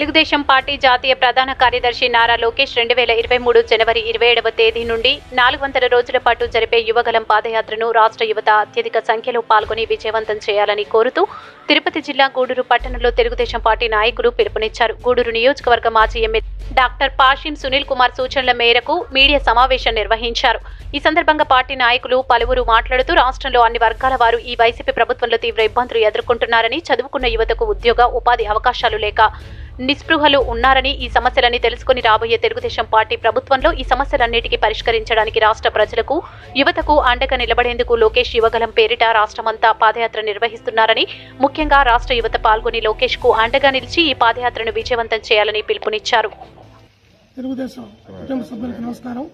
Telugu Desam party జాతీయ ప్రధాన కార్యదర్శి నారా లోకేష్ రెండు వేల ఇరవై మూడు జనవరి ఇరవై ఏడవ తేదీ నుండి నాలుగు వందల రోజుల పాటు జరిపే యువగలం పాదయాత్రను రాష్ట్ర యువత అత్యధిక సంఖ్యలో పాల్గొని విజయవంతం చేయాలని కోరుతూ తిరుపతి జిల్లా గూడూరు పట్టణంలో తెలుగుదేశం పార్టీ నాయకులు పిలుపునిచ్చారు గూడూరు నియోజకవర్గ మాజీ ఎమ్మెల్యే డాక్టర్ పాషిం సునీల్ కుమార్ సూచనల మేరకు మీడియా సమావేశం నిర్వహించారు ఈ సందర్భంగా పార్టీ నాయకులు పలువురు మాట్లాడుతూ రాష్ట్రంలో అన్ని వర్గాల వారు ఈ వైసీపీ ప్రభుత్వంలో తీవ్ర ఇబ్బందులు ఎదుర్కొంటున్నారని చదువుకున్న యువతకు ఉద్యోగ ఉపాధి అవకాశాలు లేక నిస్పృహలు ఉన్నారని ఈ సమస్యలన్నీ తెలుసుకుని రాబోయే తెలుగుదేశం పార్టీ ప్రభుత్వంలో ఈ సమస్యలన్నిటికీ పరిష్కరించడానికి రాష్ట్ర ప్రజలకు యువతకు అండగా నిలబడేందుకు లోకేష్ యువగలం పేరిట రాష్ట్రమంతా పాదయాత్ర నిర్వహిస్తున్నారని ముఖ్యంగా రాష్ట్ర యువత పాల్గొని లోకేష్ కు అండగా నిలిచి ఈ పాదయాత్రను విజయవంతం చేయాలని పిలుపునిచ్చారు తెలుగుదేశం కుటుంబ సభ్యులకు నమస్కారం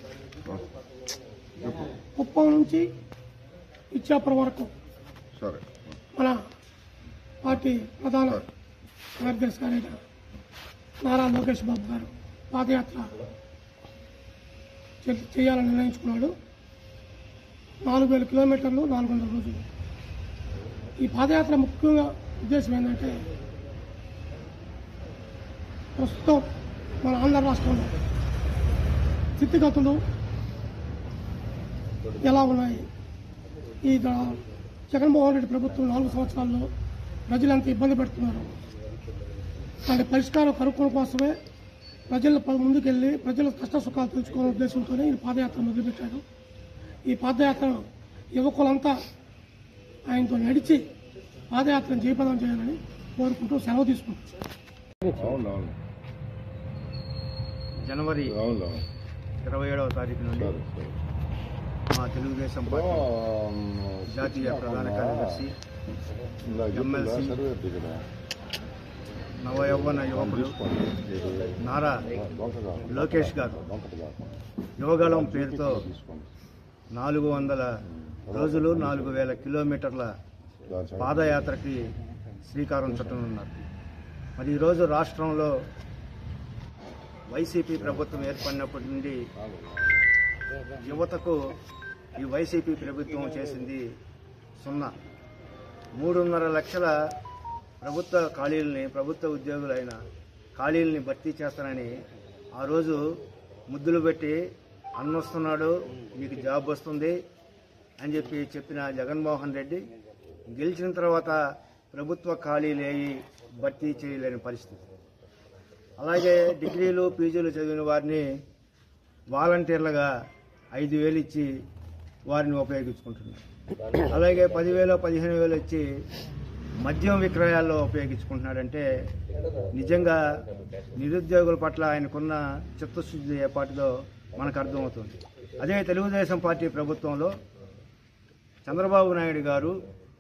కుప్పం నుంచి ఇచ్చాపురం వరకు సరే మన పార్టీ ప్రధాన కార్యదర్శి గారైన నారా లోకేష్ బాబు గారు పాదయాత్ర చే- చేయాలని నిర్ణయించుకున్నాడు నాలుగు వేల కిలోమీటర్లు నాలుగు వందల రోజులు ఈ పాదయాత్ర ముఖ్యంగా ఉద్దేశం ఏంటంటే ప్రస్తుతం మన ఆంధ్ర రాష్ట్రంలో స్థితిగతులు ఎలా ఉన్నాయి ఈ ద- జగన్మోహన్ రెడ్డి ప్రభుత్వం నాలుగు సంవత్సరాల్లో ప్రజలు ఎంత ఇబ్బంది పెడుతున్నారు దాని పరిష్కారం కనుక్కోవడం కోసమే ప్రజల ప- ముందుకెళ్ళి ప్రజల కష్ట సుఖాలు తెలుసుకోవాలనే ఉద్దేశంతోనే ఈ పాదయాత్ర మొదలుపెట్టారు ఈ పాదయాత్ర యువకులంతా ఆయనతో నడిచి పాదయాత్రను జయప్రదం చేయాలని కోరుకుంటూ సెలవు తీసుకుంటున్నాను అవును అవును జనవరి అవును అవును ఇరవై ఏడవ తారీఖు నుండి సరే సరే మా తెలుగుదేశం పార్టీ జాతీయ ప్రధాన కార్యదర్శి ఎమ్మెల్సీ నవయౌవన యువకుడు నారా లోకేష్ గారు యువగళం పేరుతో నాలుగు వందల రోజులు నాలుగు వేల కిలోమీటర్ల పాదయాత్రకి శ్రీకారం చుట్టనున్నారు మరి ఈరోజు రాష్ట్రంలో వైసీపీ ప్రభుత్వం ఏర్పడినప్పటి నుండి యువతకు ఈ వైసీపీ ప్రభుత్వం చేసింది సున్నా మూడున్నర లక్షల ప్రభుత్వ ఖాళీలని ప్రభుత్వ ఉద్యోగులైన ఖాళీలని భర్తీ చేస్తానని ఆ రోజు ముద్దులు పెట్టి అన్నొస్తున్నాడు మీకు జాబ్ వస్తుంది అని చెప్పి చెప్పిన జగన్మోహన్ రెడ్డి గెలిచిన తర్వాత ప్రభుత్వ ఖాళీలు ఏవి భర్తీ చేయలేని పరిస్థితి అలాగే డిగ్రీలు పీజీలు చదివిన వారిని వాలంటీర్లుగా ఐదు వేలు ఇచ్చి వారిని ఉపయోగించుకుంటున్నారు అలాగే పదివేలు పదిహేను వేలు ఇచ్చి మద్యం విక్రయాల్లో ఉపయోగించుకుంటున్నాడంటే నిజంగా నిరుద్యోగుల పట్ల ఆయనకున్న చిత్తశుద్ధి ఏపాటిదో మనకు అర్థమవుతుంది అదే తెలుగుదేశం పార్టీ ప్రభుత్వంలో చంద్రబాబు నాయుడు గారు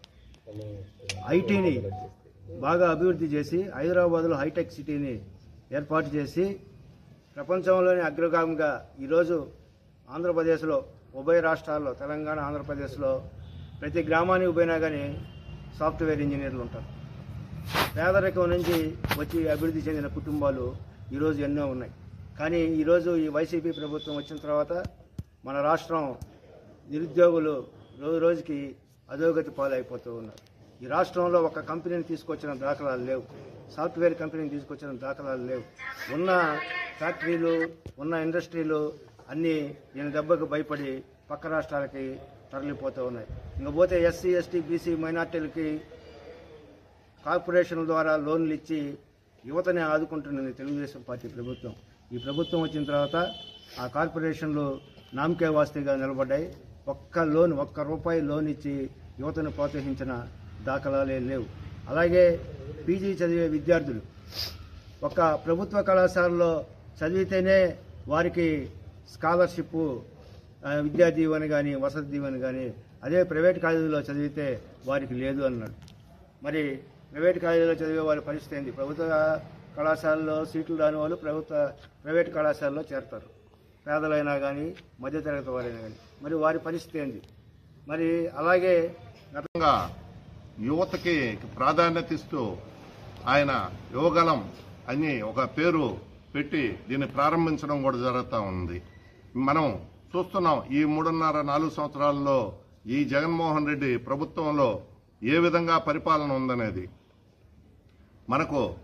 ఐటీని బాగా అభివృద్ధి చేసి హైదరాబాద్లో హైటెక్ సిటీని ఏర్పాటు చేసి ప్రపంచంలోని అగ్రగామిగా ఈరోజు ఆంధ్రప్రదేశ్లో ఉభయ రాష్ట్రాల్లో తెలంగాణ ఆంధ్రప్రదేశ్లో ప్రతి గ్రామానికి పోయినా కానీ సాఫ్ట్వేర్ ఇంజనీర్లు ఉంటారు పేదరికం నుంచి వచ్చి అభివృద్ధి చెందిన కుటుంబాలు ఈరోజు ఎన్నో ఉన్నాయి కానీ ఈరోజు ఈ వైసీపీ ప్రభుత్వం వచ్చిన తర్వాత మన రాష్ట్రం నిరుద్యోగులు రోజు రోజుకి అధోగతి పాలైపోతూ ఉన్నారు ఈ రాష్ట్రంలో ఒక కంపెనీని తీసుకొచ్చిన దాఖలాలు లేవు సాఫ్ట్వేర్ కంపెనీని తీసుకొచ్చిన దాఖలాలు లేవు ఉన్న ఫ్యాక్టరీలు ఉన్న ఇండస్ట్రీలు అన్నీ ఈయన దెబ్బకు భయపడి పక్క రాష్ట్రాలకి తరలిపోతూ ఉన్నాయి ఇంకపోతే ఎస్సీ ఎస్టీ బీసీ మైనార్టీలకి కార్పొరేషన్ల ద్వారా లోన్లు ఇచ్చి యువతని ఆదుకుంటున్నది తెలుగుదేశం పార్టీ ప్రభుత్వం ఈ ప్రభుత్వం వచ్చిన తర్వాత ఆ కార్పొరేషన్లు నామకే వాస్తేగా నిలబడ్డాయి ఒక్క లోన్ ఒక్క రూపాయి లోన్ ఇచ్చి యువతను ప్రోత్సహించిన దాఖలాలే లేవు అలాగే పీజీ చదివే విద్యార్థులు ఒక ప్రభుత్వ కళాశాలలో చదివితేనే వారికి స్కాలర్షిప్ ఆ, విద్యా దీవెన కానీ వసతి దీవెన కానీ అదే ప్రైవేట్ కాలేజీలో చదివితే వారికి లేదు అన్నాడు మరి ప్రైవేట్ కాలేజీలో చదివే వారి పరిస్థితి ఏంది ప్రభుత్వ కళాశాలలో సీట్లు రాని వాళ్ళు ప్రభుత్వ ప్రైవేట్ కళాశాలలో చేరతారు పేదలైనా కానీ మధ్యతరగతి వారైనా కానీ మరి వారి పరిస్థితి ఏంది మరి అలాగే గత విధంగా యువతకి ప్రాధాన్యత ఇస్తూ ఆయన యువగలం అని ఒక పేరు పెట్టి దీన్ని ప్రారంభించడం కూడా జరుగుతూ ఉంది మనం చూస్తున్నాం ఈ మూడున్నర నాలుగు సంవత్సరాల్లో ఈ జగన్మోహన్ రెడ్డి ప్రభుత్వంలో ఏ విధంగా పరిపాలన ఉందనేది మనకు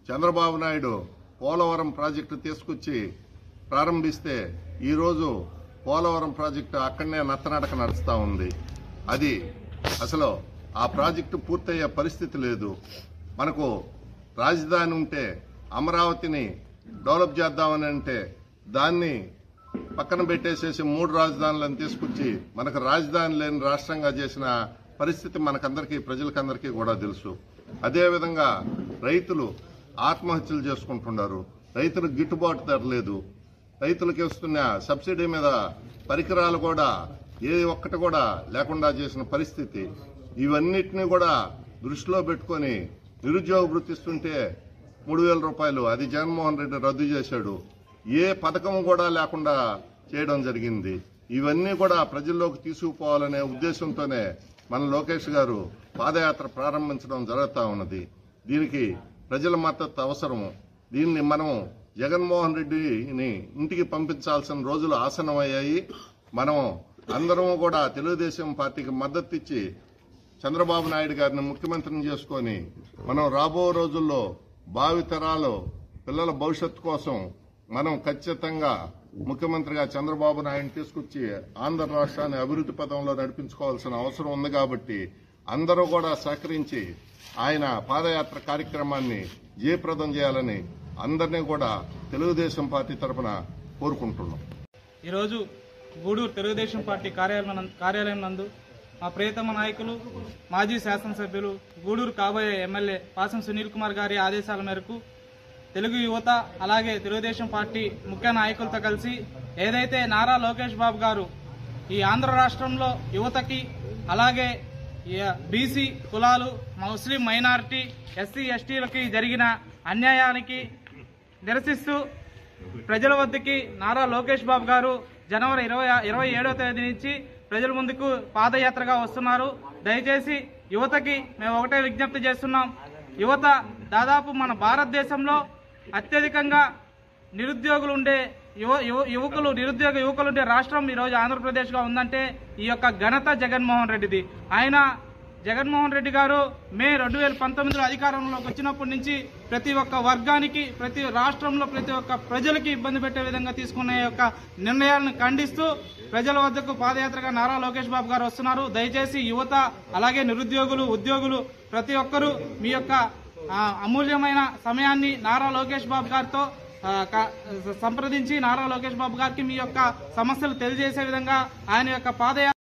చంద్రబాబు నాయుడు పోలవరం ప్రాజెక్టు తీసుకొచ్చి ప్రారంభిస్తే ఈరోజు పోలవరం ప్రాజెక్టు అక్కడనే నత్తనడక నడుస్తూ ఉంది అది అసలు ఆ ప్రాజెక్టు పూర్తయ్యే పరిస్థితి లేదు మనకు రాజధాని ఉంటే అమరావతిని డెవలప్ చేద్దామని అంటే దాన్ని పక్కన పెట్టేసేసి మూడు రాజధానులను తీసుకొచ్చి మనకు రాజధాని లేని రాష్ట్రంగా చేసిన పరిస్థితి మనకందరికీ ప్రజలకందరికీ కూడా తెలుసు అదేవిధంగా రైతులు ఆత్మహత్యలు చేసుకుంటున్నారు రైతులకు గిట్టుబాటు ధర లేదు రైతులకు ఇస్తున్న సబ్సిడీ మీద పరికరాలు కూడా ఏ ఒక్కటి కూడా లేకుండా చేసిన పరిస్థితి ఇవన్నిటిని కూడా దృష్టిలో పెట్టుకొని నిరుద్యోగ వృత్తిస్తుంటే మూడు వేల రూపాయలు అది జగన్మోహన్ రెడ్డి రద్దు చేశాడు ఏ పథకం కూడా లేకుండా చేయడం జరిగింది ఇవన్నీ కూడా ప్రజల్లోకి తీసుకుపోవాలనే ఉద్దేశంతోనే మన లోకేష్ గారు పాదయాత్ర ప్రారంభించడం జరుగుతూ ఉన్నది దీనికి ప్రజల మద్దతు అవసరం దీన్ని మనం జగన్మోహన్ రెడ్డిని ఇంటికి పంపించాల్సిన రోజులు ఆసనమయ్యాయి మనం అందరం కూడా తెలుగుదేశం పార్టీకి మద్దతు ఇచ్చి చంద్రబాబు నాయుడు గారిని ముఖ్యమంత్రిని చేసుకొని మనం రాబో రోజుల్లో భావితరాలు పిల్లల భవిష్యత్తు కోసం మనం ఖచ్చితంగా ముఖ్యమంత్రిగా చంద్రబాబు నాయుడు తీసుకొచ్చి ఆంధ్ర రాష్ట్రాన్ని అభివృద్ధి పదంలో నడిపించుకోవాల్సిన అవసరం ఉంది కాబట్టి అందరూ కూడా సహకరించి ఆయన పాదయాత్ర కార్యక్రమాన్ని జయప్రదం చేయాలని అందరినీ కూడా తెలుగుదేశం పార్టీ తరఫున కోరుకుంటున్నాం ఈరోజు గూడూరు తెలుగుదేశం పార్టీ కార్యాలయం నం- కార్యాలయం నందు మా ప్రియతమ నాయకులు మాజీ శాసనసభ్యులు గూడూరు కాబోయే ఎమ్మెల్యే పాసం సునీల్ కుమార్ గారి ఆదేశాల మేరకు తెలుగు యువత అలాగే తెలుగుదేశం పార్టీ ముఖ్య నాయకులతో కలిసి ఏదైతే నారా లోకేష్ బాబు గారు ఈ ఆంధ్ర రాష్ట్రంలో యువతకి అలాగే ఈ బీసీ కులాలు ముస్లిం మైనారిటీ ఎస్సీ ఎస్టీలకి జరిగిన అన్యాయానికి నిరసిస్తూ ప్రజల వద్దకి నారా లోకేష్ బాబు గారు జనవరి ఇరవై ఇరవై ఏడవ తేదీ నుంచి ప్రజల ముందుకు పాదయాత్రగా వస్తున్నారు దయచేసి యువతకి మేము ఒకటే విజ్ఞప్తి చేస్తున్నాం యువత దాదాపు మన భారతదేశంలో అత్యధికంగా నిరుద్యోగులు ఉండే యువ యువ- యువకులు నిరుద్యోగ యువకులు ఉండే రాష్ట్రం ఈరోజు ఆంధ్రప్రదేశ్గా ఉందంటే ఈ యొక్క ఘనత జగన్మోహన్ రెడ్డిది ఆయన జగన్మోహన్ రెడ్డి గారు మే రెండు వేల పంతొమ్మిదిలో అధికారంలోకి వచ్చినప్పటి నుంచి ప్రతి ఒక్క వర్గానికి ప్రతి రాష్ట్రంలో ప్రతి ఒక్క ప్రజలకి ఇబ్బంది పెట్టే విధంగా తీసుకున్న ఈ యొక్క నిర్ణయాలను ఖండిస్తూ ప్రజల వద్దకు పాదయాత్రగా నారా లోకేష్ బాబు గారు వస్తున్నారు దయచేసి యువత అలాగే నిరుద్యోగులు ఉద్యోగులు ప్రతి ఒక్కరూ మీ యొక్క ఆ, అమూల్యమైన సమయాన్ని నారా లోకేష్ బాబు గారితో ఆ, క- సంప్రదించి నారా లోకేష్ బాబు గారికి మీ యొక్క సమస్యలు తెలియజేసే విధంగా ఆయన యొక్క పాదయాత్ర